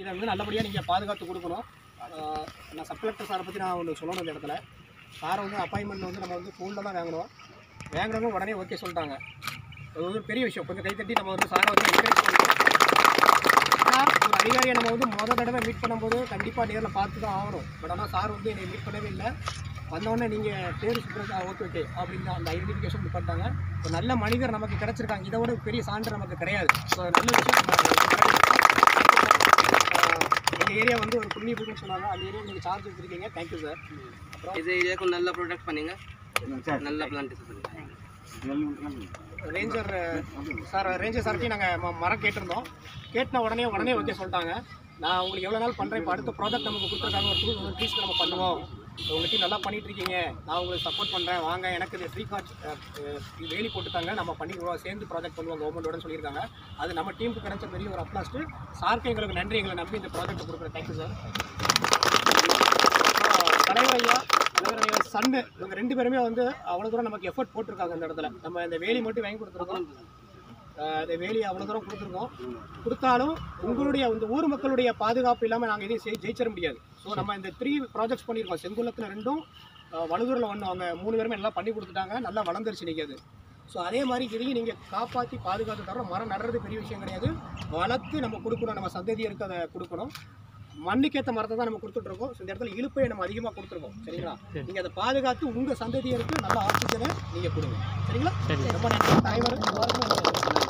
இதை வந்து நல்லபடியாக நீங்கள் பாதுகாத்து கொடுக்கணும் ஆஹ் நான் சப் கலெக்டர் சாரை பற்றி நான் ஒன்று சொல்லணும் இந்த இடத்துல சாரை வந்து அப்பாயின்மெண்ட் வந்து நம்ம வந்து ஃபோனில் தான் வாங்கணும் வாங்குறவங்க உடனே ஓகே சொல்லிட்டாங்க அது வந்து பெரிய விஷயம் கொஞ்சம் கைத்தட்டி நம்ம வந்து சாரை வந்து என்கரேஜ் பண்ணணும் ஆனால் ஒரு அதிகாரியை நம்ம வந்து முத தடவை மீட் பண்ணும்போது கண்டிப்பாக நேரில் பார்த்து தான் ஆகணும் பட் ஆனால் சார் வந்து என்னை மீட் பண்ணவே இல்லை வந்தோடனே நீங்கள் பேர் சுப்ரதா ஓகே ஓகே அப்படின்னு அந்த ஐடென்டிஃபிகேஷன் இது பண்ணிட்டாங்க ஒரு நல்ல மனிதர் நமக்கு கிடைச்சிருக்காங்க இதை விட பெரிய சான்று நமக்கு கிடையாது ஸோ நல்ல விஷயம் எங்கள் ஏரியா வந்து ஒரு புண்ணிய பூமின்னு சொன்னாங்க அந்த ஏரியா நீங்கள் சார்ஜ் எடுத்துருக்கீங்க தேங்க்யூ சார் அப்புறம் இது ஏரியாவுக்கு நல்ல ப்ரொடக்ட் பண்ணுங்க நல்ல பிளான்டேஷன் பண்ணுங்க ரேஞ்சர் சார் ரேஞ்சர் சார்ட்டையும் நாங்கள் மரம் கேட்டிருந்தோம் கேட்டின உடனே உடனே ஓகே சொல்லிட்டாங்க நான் உங்களுக்கு எவ்வளோ நாள் பண்ணுறேன் இப்போ அடுத்த ப்ராஜெக்ட் நமக்கு கொடுத்துருக்காங்க ஒரு டூ ருபீஸ்க்கு நம்ம பண்ணுவோம் உங்கள் டீம் நல்லா பண்ணிட்டு இருக்கீங்க நான் உங்களுக்கு சப்போர்ட் பண்ணுறேன் வாங்க எனக்கு இது ஃப்ரீ கார்ட் வேலி போட்டுட்டாங்க நம்ம பண்ணிக்குவோம் சேர்ந்து ப்ராஜெக்ட் பண்ணுவோம் கவர்மெண்டோட சொல்லியிருக்காங்க அது நம்ம டீமுக்கு கிடைச்ச பெரிய ஒரு அப்ளாஸ்ட்டு சாருக்கு எங்களுக்கு நன்றி எங்களை நம்பி இந்த ப்ராஜெக்ட் கொடுக்குறேன் தேங்க்யூ சார் தலைவர் ஐயா தலைவர் ஐயா சன்னு இவங்க ரெண்டு பேருமே வந்து அவ்வளோ தூரம் நமக்கு எஃபர்ட் போட்டிருக்காங்க இந்த இடத்துல நம்ம இந்த வேலி மட்டும் வாங்கி கொடுத்துருக்கோம் ஆஹ் இந்த வேலி அவ்வளோ தூரம் கொடுத்துருக்கோம் கொடுத்தாலும் உங்களுடைய இந்த ஊர் மக்களுடைய பாதுகாப்பு இல்லாமல் நாங்கள் எதையும் செய் ஜெயிச்சிட முடியாது ஸோ நம்ம இந்த த்ரீ ப்ராஜெக்ட்ஸ் பண்ணியிருக்கோம் செங்குளத்தில் ரெண்டும் ஆஹ் வழுதூரில் ஒன்று அவங்க மூணு பேருமே நல்லா பண்ணி கொடுத்துட்டாங்க நல்லா வளர்ந்துருச்சு நீங்கள் அது ஸோ அதே மாதிரி இதையும் நீங்கள் காப்பாற்றி பாதுகாத்து தர மரம் நடுறது பெரிய விஷயம் கிடையாது வளர்த்து நம்ம கொடுக்கணும் நம்ம சந்ததியருக்கு அதை கொடுக்கணும் மண்ணுக்கேற்ற மரத்தை தான் நம்ம கொடுத்துட்ருக்கோம் ஸோ இந்த இடத்துல இழுப்பையை நம்ம அதிகமாக கொடுத்துருக்கோம் சரிங்களா நீங்கள் அதை பாதுகாத்து உங்கள் சந்ததியருக்கு நல்ல ஆக்சிஜனை நீங்கள் கொடுங்க சரிங்களா ரொம்ப நன்றி தலைவர் எல்லாருக்கும் நன்றி.